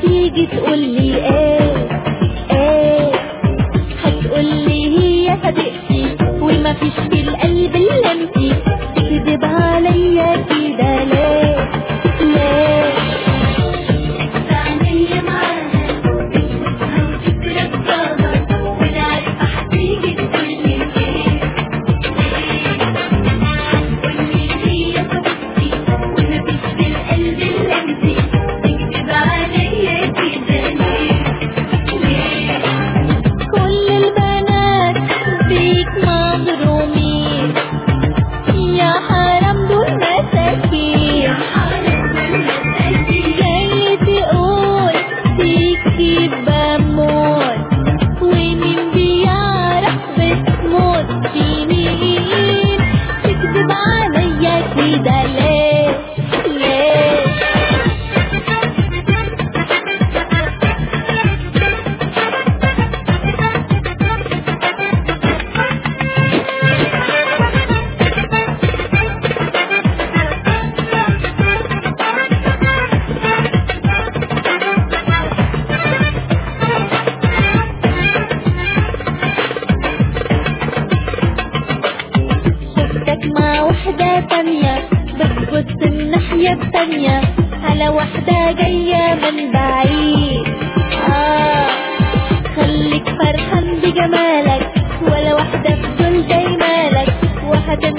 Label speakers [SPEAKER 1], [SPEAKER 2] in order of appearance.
[SPEAKER 1] تيجي تقولي ايه ايه هتقولي هي صديقتي وما فيش في القلب الا انتي تكذب عليا كده ليه ليه
[SPEAKER 2] عينيا معاها بتشوفها وتترباها وانا عارفة هتيجي تقولي ايه هتقولي هي صاحبتي ومفيش في القلب الا انتي تكذب عليا كده ليه ليه
[SPEAKER 1] كل البنات فيك مظلومين يا حرام دول مساكين
[SPEAKER 2] يا حرام المساكين
[SPEAKER 1] جاي تقول فيكي بموت ومين بيعرف بتموت في مين تكذب عليا كده ليه ليه شفتك مع واحدة تانية بتبص الناحية التانية على واحدة جاية من بعيد آه خليك فرحان بجمالك ولا واحدة في دول جاي مالك وهتنسى